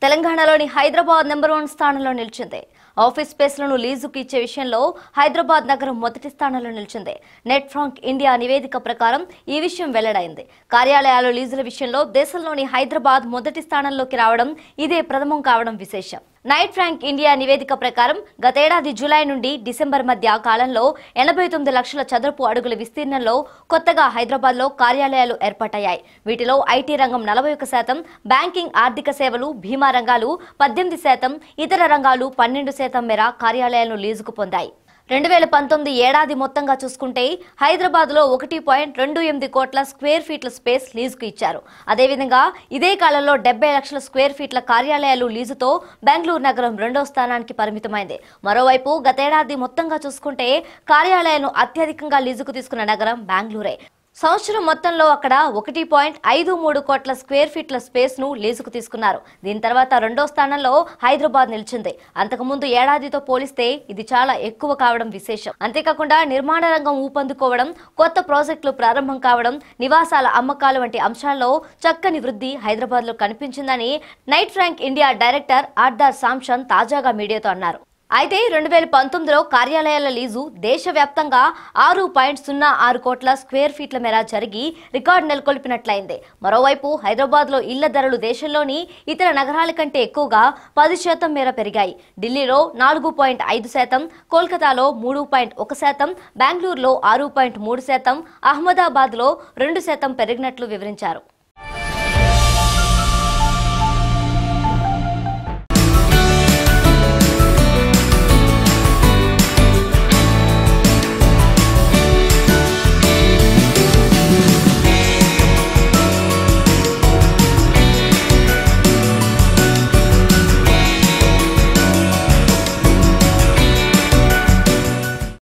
తెలంగాణలోని Hyderabad number one స్థానంలో నిలిచింది ఆఫీస్ స్పేస్లను లీజుకు ఇచ్చే విషయంలో హైదరాబాద్ నగరం మొదటి స్థానంలో నిలిచింది నెట్ ఫ్రాంక్ ఇండియా నివేదిక ప్రకారం ఈ విషయం వెల్లడైంది కార్యాలయాలు లీజుల విషయంలో దేశంలోని హైదరాబాద్ మొదటి స్థానంలోకి రావడం ఇదే ప్రథమం కావడం విశేషం నైట్ ఫ్రాంక్ ఇండియా నివేదిక ప్రకారం గతేడాది జూలై నుండి డిసెంబర్ మధ్య కాలంలో ఎనభై తొమ్మిది లక్షల చదరపు అడుగుల విస్తీర్ణంలో కొత్తగా హైదరాబాద్లో కార్యాలయాలు ఏర్పాటయ్యాయి వీటిలో ఐటీ రంగం నలభై ఒక్క శాతం బ్యాంకింగ్ ఆర్థిక సేవలు బీమా రంగాలు పద్దెనిమిది శాతం ఇతర రంగాలు పన్నెండు శాతం మేర కార్యాలయాలను లీజుకు పొందాయి రెండు వేల పంతొమ్మిది ఏడాది మొత్తంగా చూసుకుంటే హైదరాబాద్లో ఒకటి పాయింట్ రెండు ఎనిమిది కోట్ల స్క్వేర్ ఫీట్ల స్పేస్ లీజుకు ఇచ్చారు అదేవిధంగా ఇదే కాలంలో డెబ్బై లక్షల స్క్వేర్ ఫీట్ల కార్యాలయాలు లీజుతో బెంగళూరు నగరం రెండో స్థానానికి పరిమితమైంది మరోవైపు గతేడాది మొత్తంగా చూసుకుంటే కార్యాలయాలను అత్యధికంగా లీజుకు తీసుకున్న నగరం బెంగళూరే సంవత్సరం మొత్తంలో అక్కడ ఒకటి పాయింట్ ఐదు మూడు కోట్ల స్క్వేర్ ఫీట్ల స్పేస్ ను లీజుకు తీసుకున్నారు దీని తర్వాత రెండో స్థానంలో హైదరాబాద్ నిలిచింది అంతకుముందు ఏడాదితో పోలిస్తే ఇది చాలా ఎక్కువ కావడం విశేషం అంతేకాకుండా నిర్మాణ రంగం ఊపందుకోవడం కొత్త ప్రాజెక్టులు ప్రారంభం కావడం నివాసాల అమ్మకాలు వంటి అంశాల్లో చక్కని వృద్ధి హైదరాబాద్ లో కనిపించిందని నైట్ ఫ్రాంక్ ఇండియా డైరెక్టర్ ఆర్దార్ సాంసన్ తాజాగా మీడియాతో అన్నారు అయితే రెండు వేల పంతొమ్మిదిలో కార్యాలయాల లీజు దేశవ్యాప్తంగా ఆరు పాయింట్ సున్నా ఆరు కోట్ల స్క్వేర్ ఫీట్ల మేర జరిగి రికార్డు నెలకొల్పినట్లయింది మరోవైపు హైదరాబాద్లో ఇళ్ల ధరలు దేశంలోని ఇతర నగరాల కంటే ఎక్కువగా పది శాతం మేర పెరిగాయి ఢిల్లీలో నాలుగు పాయింట్ ఐదు శాతం కోల్కతాలో మూడు పాయింట్ ఒక శాతం బెంగళూరులో ఆరు పాయింట్ మూడు శాతం అహ్మదాబాద్లో రెండు శాతం పెరిగినట్లు వివరించారు